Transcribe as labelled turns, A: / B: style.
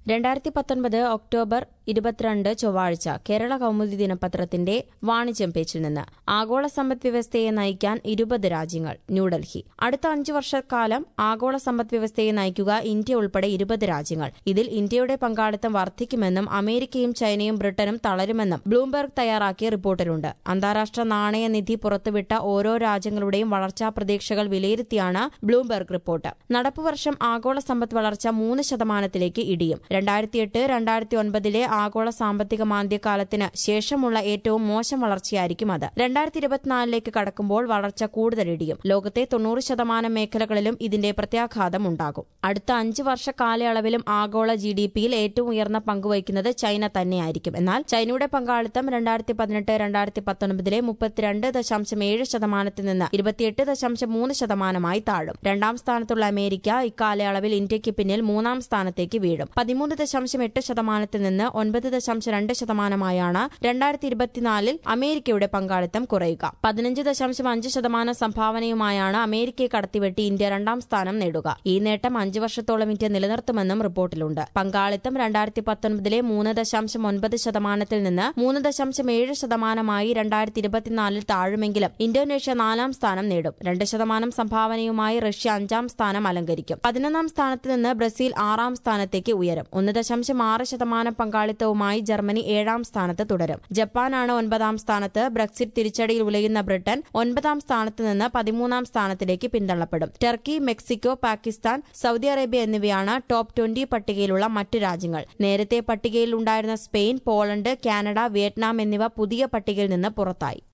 A: രണ്ടായിരത്തി പത്തൊൻപത് ഒക്ടോബർ ഇരുപത്തിരണ്ട് ചൊവ്വാഴ്ച കേരള കൗമുദി ദിനപത്രത്തിന്റെ വാണിജ്യം പേജിൽ നിന്ന് ആഗോള സമ്പദ് വ്യവസ്ഥയെ നയിക്കാൻ ഇരുപത് രാജ്യങ്ങൾ ന്യൂഡൽഹി അടുത്ത അഞ്ചു വർഷക്കാലം ആഗോള സമ്പദ് വ്യവസ്ഥയെ നയിക്കുക ഇന്ത്യ ഉൾപ്പെടെ ഇരുപത് രാജ്യങ്ങൾ ഇതിൽ ഇന്ത്യയുടെ പങ്കാളിത്തം വർദ്ധിക്കുമെന്നും അമേരിക്കയും ചൈനയും ബ്രിട്ടനും തളരുമെന്നും ബ്ലൂംബെർഗ് തയ്യാറാക്കിയ റിപ്പോർട്ടിലുണ്ട് അന്താരാഷ്ട്ര നാണയനിധി പുറത്തുവിട്ട ഓരോ രാജ്യങ്ങളുടെയും വളർച്ചാ പ്രതീക്ഷകൾ വിലയിരുത്തിയാണ് ബ്ലൂംബെർഗ് റിപ്പോർട്ട് നടപ്പുവർഷം ആഗോള സമ്പദ് വളർച്ച മൂന്ന് ശതമാനത്തിലേക്ക് ഇടിയും രണ്ടായിരത്തിയെട്ട് രണ്ടായിരത്തി ഒൻപതിലെ ആഗോള സാമ്പത്തിക മാന്ദ്യകാലത്തിന് ശേഷമുള്ള ഏറ്റവും മോശം വളർച്ചയായിരിക്കും അത് രണ്ടായിരത്തി ഇരുപത്തിനാലിലേക്ക് കടക്കുമ്പോൾ വളർച്ച കൂടുതൽ ഇടിയും ലോകത്തെ തൊണ്ണൂറ് ശതമാനം മേഖലകളിലും ഇതിന്റെ പ്രത്യാഘാതം ഉണ്ടാകും അടുത്ത അഞ്ച് വർഷ കാലയളവിലും ആഗോള ജി ഡി പിയിൽ ഏറ്റവും ഉയർന്ന പങ്കുവഹിക്കുന്നത് ചൈന തന്നെയായിരിക്കും എന്നാൽ ചൈനയുടെ പങ്കാളിത്തം രണ്ടായിരത്തി പതിനെട്ട് രണ്ടായിരത്തി പത്തൊൻപതിലെ മുപ്പത്തിരണ്ട് ദശാംശം ഏഴ് ശതമാനത്തിൽ നിന്ന് ഇരുപത്തിയെട്ട് ദശാംശം മൂന്ന് ശതമാനമായി താഴും രണ്ടാം സ്ഥാനത്തുള്ള അമേരിക്ക ഇക്കാലയളവിൽ ഇന്ത്യയ്ക്ക് പിന്നിൽ മൂന്നാം സ്ഥാനത്തേക്ക് വീഴും പതിമൂന്ന് ദശാംശം എട്ട് ശതമാനത്തിൽ നിന്ന് ഒൻപത് ദശാംശം രണ്ട് ശതമാനമായാണ് രണ്ടായിരത്തി ഇരുപത്തിനാലിൽ അമേരിക്കയുടെ പങ്കാളിത്തം കുറയുക പതിനഞ്ച് ദശാംശം അഞ്ച് ശതമാനം സംഭാവനയുമായാണ് അമേരിക്കയെ കടത്തിവെട്ടി ഇന്ത്യ രണ്ടാം സ്ഥാനം നേടുക ഈ നേട്ടം അഞ്ച് വർഷത്തോളം ഇന്ത്യ നിലനിർത്തുമെന്നും റിപ്പോർട്ടിലുണ്ട് പങ്കാളിത്തം രണ്ടായിരത്തി പത്തൊൻപതിലെ മൂന്ന് ദശാംശം ഒൻപത് ശതമാനത്തിൽ നിന്ന് മൂന്ന് ദശാംശം ഏഴ് ശതമാനമായി രണ്ടായിരത്തി ഇരുപത്തിനാലിൽ താഴുമെങ്കിലും ഇന്തോനേഷ്യ നാലാം സ്ഥാനം നേടും രണ്ട് ശതമാനം സംഭാവനയുമായി റഷ്യ അഞ്ചാം സ്ഥാനം അലങ്കരിക്കും പതിനൊന്നാം സ്ഥാനത്ത് നിന്ന് ബ്രസീൽ ആറാം സ്ഥാനത്തേക്ക് ഉയരും ഒന്ന് ദശാംശം ആറ് ശതമാനം പങ്കാളിത്തവുമായി ജർമ്മനി ഏഴാം സ്ഥാനത്ത് തുടരും ജപ്പാനാണ് ഒൻപതാം സ്ഥാനത്ത് ബ്രക്സിറ്റ് തിരിച്ചടിയിൽ ഉലയുന്ന ബ്രിട്ടൻ ഒൻപതാം സ്ഥാനത്ത് നിന്ന് പതിമൂന്നാം സ്ഥാനത്തിലേക്ക് പിന്തള്ളപ്പെടും Turkey Mexico Pakistan Saudi Arabia എന്നിവയാണ് ടോപ്പ് ട്വന്റി പട്ടികയിലുള്ള മറ്റ് രാജ്യങ്ങൾ നേരത്തെ പട്ടികയിൽ ഉണ്ടായിരുന്ന സ്പെയിൻ പോളണ്ട് കാനഡ വിയറ്റ്നാം എന്നിവ പുതിയ പട്ടികയിൽ നിന്ന് പുറത്തായി